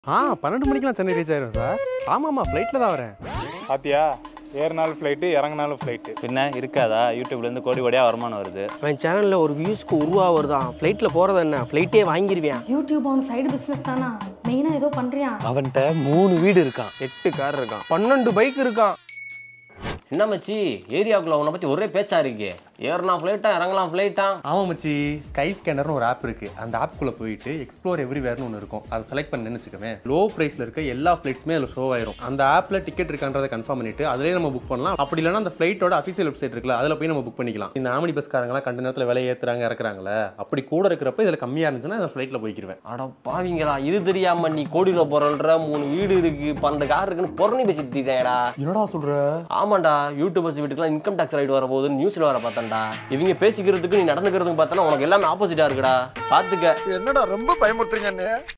ஆ பன்னெண்டு மணிக்கெலாம் சென்னை ரீச் ஆயிரும் சார் ஆமாம்மா ஃப்ளைட்டில் தான் வரேன் பாத்தியா ஏறினாலும் ஃப்ளைட்டு இறங்கினாலும் ஃப்ளைட்டு பின்ன இருக்காதா யூடியூப்லேருந்து கோடி கோடியாக வருமானம் வருது அவன் சேனலில் ஒரு வியூஸ்க்கு ஒரு ரூபா வருதான் ஃப்ளைட்டில் போகிறது என்ன ஃப்ளைட்டே வாங்கிடுவேன் யூடியூப் அவன் சைடு பிஸ்னஸ் தானா மெயினாக ஏதோ பண்ணுறியா அவன்கிட்ட மூணு வீடு இருக்கான் எட்டு கார் இருக்கான் பன்னெண்டு பைக் இருக்கான் என்ன மச்சி ஏரியாவுக்குள்ள உன்னை பத்தி ஒரே பேச்சா இருக்கு ஏறலாம் ஃப்ளைட்டா இறங்கலாம் ஃப்ளைட்டா ஆமாம் மச்சி ஸ்கை ஸ்கேனர்னு ஒரு ஆப் இருக்கு அந்த ஆப்குள்ளே போயிட்டு எக்ஸ்ப்ளோர் எவ்ரிவேர்னு ஒன்று இருக்கும் அதை செலக்ட் பண்ணி வச்சுக்கோமே லோ ப்ரைஸில் இருக்க எல்லா ஃப்ளைட்ஸுமே அதில் ஷோ ஆயிரும் அந்த ஆப்பில் டிக்கெட் இருக்கான்றதை கன்ஃபார்ம் பண்ணிட்டு அதிலே நம்ம புக் பண்ணலாம் அப்படி இல்லைனா அந்த ஃப்ளைட்டோட அஃபிஷியல் வெப்சைட் இருக்குல்ல அதில் போய் நம்ம புக் பண்ணிக்கலாம் இந்த ஆமணி பஸ்காரங்களாம் கண்ட நேரத்தில் விலை ஏற்றுறாங்க இறக்குறாங்களே அப்படி கூட இருக்கிறப்ப இதில் கம்மியாக இருந்துச்சுன்னா அந்த ஃப்ளைட்டில் போய்க்கிருவேன் அட பாவிங்களா இது தெரியாம நீ கோடி ரூபா பொருள்ற மூணு வீடு இருக்கு பன்னெண்டு கார் இருக்குன்னு பொறணி பேசிட்டு இருக்கேடா என்னடா சொல்கிற ஆமாண்டா யூடியூபர்ஸ் வீட்டுக்குலாம் இன்கம் டேக்ஸ் ரைட் வர போகுது நியூஸ்ல வர பார்த்தேன்டா இவங்க பேசிக்கிறதுக்கு நீ நடந்துக்கிறதுக்கு பார்த்தா உனக்கு எல்லாமே ஆப்போசிட்டா இருக்குடா பாத்துக்க என்னடா ரொம்ப பயமுட்டுறீங்க